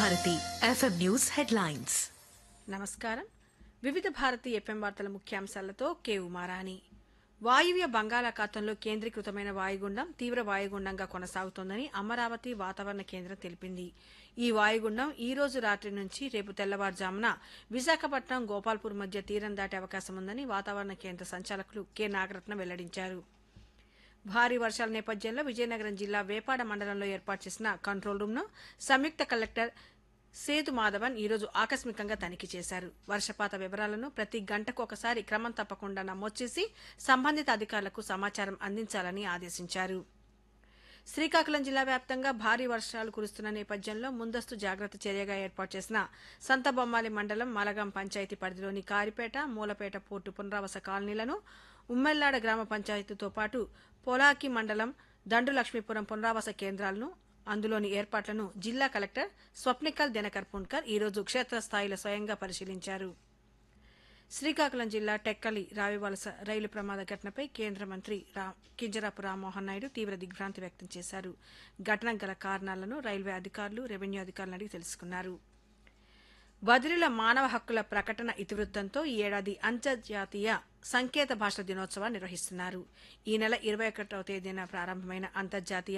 Bharati FM news headlines నమస్కారం వివిధ Bharati FM వార్తల ముఖ్యాంశాలతో కే ఉమారాణి వాయువ్య బంగాళాఖాతంలో కేంద్రీకృతమైన వాయుగుండం తీవ్ర వాయుగుండంగా కొనసాగుతోందని అమరావతి వాతావరణ కేంద్రం తెలిపింది ఈ వాయుగుండం ఈ రోజు రాత్రి నుంచి రేపు తెల్లవారుజామున విశాఖపట్నం గోపాల్పూర్ మధ్య తీరం దాటే అవకాశం ఉందని వాతావరణ కేంద్ర సంచాలకులు కె నాగరత్న వెల్లడించారు భారీ వర్షాల నేపథ్యంలో విజయనగరం జిల్లా వేపాడ మండలంలో ఏర్పాటు చేసిన కంట్రోల్ రూమ్ను సంయుక్త కలెక్టర్ సేతు మాధవన్ ఈరోజు ఆకస్మికంగా తనిఖీ చేశారు వర్షపాత వివరాలను ప్రతి గంటకు ఒకసారి క్రమం తప్పకుండా నమోదు చేసి సంబంధిత అధికారులకు సమాచారం అందించాలని ఆదేశించారు శ్రీకాకుళం జిల్లా వ్యాప్తంగా భారీ వర్షాలు కురుస్తున్న నేపథ్యంలో ముందస్తు జాగ్రత్త చర్యగా ఏర్పాటు చేసిన సంతబొమ్మాలి మండలం మలగం పంచాయతీ పరిధిలోని కారిపేట మూలపేట పోర్టు పునరావాస కాలనీలను ఉమ్మెల్లాడ గ్రామ పంచాయతీతో పాటు పోలాకి మండలం దండు లక్ష్మీపురం పునరావాస కేంద్రాలను అందులోని ఏర్పాట్లను జిల్లా కలెక్టర్ స్వప్నికల్ దినకర్ పుణ్కర్ ఈరోజు క్షేత్రస్థాయిలో స్వయంగా పరిశీలించారు శ్రీకాకుళం జిల్లా టెక్కలి రావివలస రైలు ప్రమాద ఘటనపై కేంద్ర మంత్రి రా కింజరాపు రామ్మోహన్ నాయుడు తీవ్ర దిగ్భ్రాంతి వ్యక్తం చేశారు ఘటనకు గల కారణాలను రైల్వే అధికారులు రెవెన్యూ అధికారులను అడిగి తెలుసుకున్నారు బదిలీల మానవ హక్కుల ప్రకటన ఇతివృత్తంతో ఈ ఏడాది అంతర్జాతీయ సంకేత భాషల దినోత్సవాన్ని నిర్వహిస్తున్నారు ఈ నెల ఇరవై ఒకటవ తేదీన ప్రారంభమైన అంతర్జాతీయ